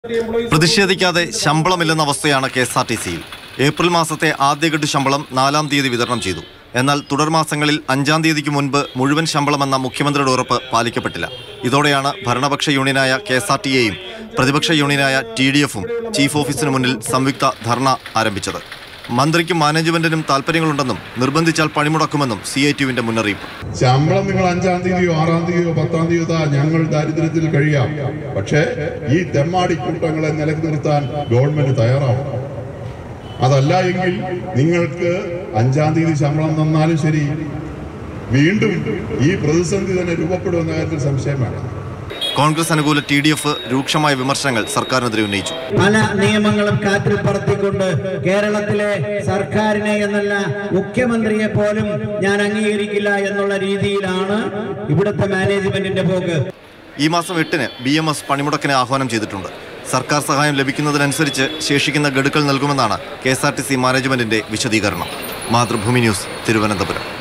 പ്രതിഷേധിക്കാതെ ശമ്പളമില്ലെന്ന അവസ്ഥയാണ് K S R T സിയിൽ ഏപ്രിൽ മാസത്തെ ആദ്യഘട്ട ശമ്പളം നാലാം തീയതി വിതരണം ചെയ്തു എന്നാൽ തുടർമാസങ്ങളിൽ അഞ്ചാം തീയതിക്ക് മുൻപ് മുഴുവൻ ശമ്പളമെന്ന മുഖ്യമന്ത്രിയുടെ ഉറപ്പ് പാലിക്കപ്പെട്ടില്ല ഇതോടെയാണ് ഭരണപക്ഷ യൂണിയനായ കെ എസ് ആർ ടി എയും പ്രതിപക്ഷ യൂണിയനായ ടി ഡി എഫും ചീഫ് ഓഫീസിന് മുന്നിൽ സംയുക്ത ധർണ ആരംഭിച്ചത് മന്ത്രിക്കും മാനേജ്മെന്റിനും താൽപ്പര്യങ്ങളുണ്ടെന്നും നിർബന്ധിച്ചാൽ പണിമുടക്കുമെന്നും സി ഐ ടിയുവിന്റെ മുന്നറിയിപ്പ് ശമ്പളം നിങ്ങൾ അഞ്ചാം തീയതിയോ ആറാം തീയതിയോ പത്താം തീയതിയോ താ ഞങ്ങൾ ദാരിദ്ര്യത്തിൽ കഴിയാം പക്ഷേ ഈ തെമ്മാടി കൂട്ടങ്ങളെ നിലനിർത്താൻ ഗവൺമെന്റ് തയ്യാറാവണം അതല്ല എങ്കിൽ നിങ്ങൾക്ക് അഞ്ചാം തീയതി ശമ്പളം തന്നാലും ശരി വീണ്ടും ഈ പ്രതിസന്ധി തന്നെ രൂപപ്പെടുമെന്ന കാര്യത്തിൽ സംശയം വേണം കോൺഗ്രസ് അനുകൂല ടി ഡി എഫ് രൂക്ഷമായ വിമർശനങ്ങൾ സർക്കാരിനെതിരെ ഉന്നയിച്ചു പല നിയമങ്ങളും കാറ്റിൽ പറത്തിക്കൊണ്ട് കേരളത്തിലെ സർക്കാരിനെ എന്നല്ല മുഖ്യമന്ത്രിയെ പോലും ഞാൻ അംഗീകരിക്കില്ല എന്നുള്ള രീതിയിലാണ് ഇവിടുത്തെ മാനേജ്മെന്റിന്റെ പോക്ക് ഈ മാസം എട്ടിന് ബി എം എസ് പണിമുടക്കിന് ആഹ്വാനം ചെയ്തിട്ടുണ്ട് സർക്കാർ സഹായം ലഭിക്കുന്നതിനനുസരിച്ച് ശേഷിക്കുന്ന ഗഡുക്കൾ നൽകുമെന്നാണ് K S R T C മാനേജ്മെന്റിന്റെ വിശദീകരണം മാതൃഭൂമി ന്യൂസ് തിരുവനന്തപുരം